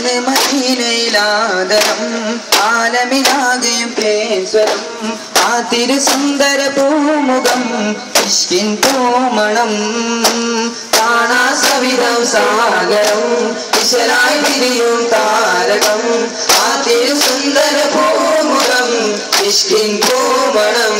അന്ന് മദീനയിലാദരം ആലമിലാകെയും പേസ്വരം ആ തിരുസുന്ദര പൂമുഖം ഇഷ്കിൻ പൂമണം കാണാ സവിധം സാഗരം ഇശലായി തിരിയും താരകം ആ തിരുസുന്ദര പൂമുഖം ഇഷ്കിൻ പൂമണം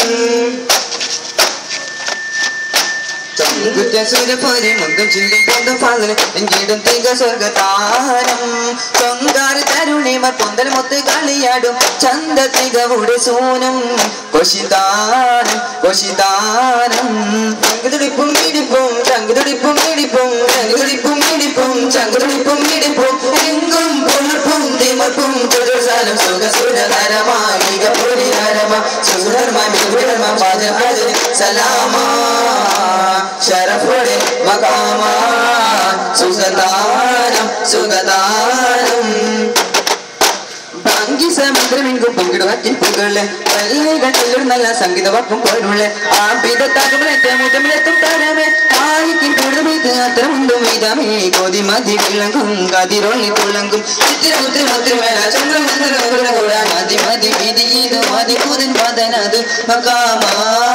ചങ്കുറ്റസുരപൊരി മുന്തും ചിന്തും പൊന്തും ഫാദന് എങ്കിടും തിക സ്വർഗതാരം ചൊങ്കാറ് തരുണിമർ പൊന്തൽ മുത്ത് കളിയാടും ചന്ത തികവുടെ സൂനം കൊശിതാനം കൊശിതാനം ചങ്കുതുടിപ്പും ഇടിപ്പും ചങ്കുതുടിപ്പും ഇടിപ്പും ചങ്കുതുടിപ്പും ഇടിപ്പും ചങ്കുതുടിപ്പും ഇടിപ്പും എങ്കും പുലർപ്പും തിമർപ്പും ചുരുസാലും സുഖ സുരതരമായി മിക പൊരിഹരമാ സുസുധർമ്മ മികുടർമ്മ പാദ സലാമാ ശരഫുടെ മകാമ സുഗതാനം സുഗതാനം ഭംഗി സമുദ്രമെങ്കും പങ്കിടുവാറ്റിൻ പുകള് പല്ലുകൾ ചെല്ലുന്നല്ല സംഗീത വക്കും പോലുള്ള ആപിത തകമലത്തെ മുതമിലെത്തും തരമേ ആയിക്കും കൂടുതൽ അത്രമുണ്ടും ഇതമേ കൊതി മതി വിളങ്ങും കതിരൊള്ളി തുളങ്കും ചിത്തിരമുത്തിരി മുത്തിരിമേല ചന്ദ്രമന്ദ്ര മതി മതി വിധി ഇത് മതി പുതൻ പതനത് മകാമാ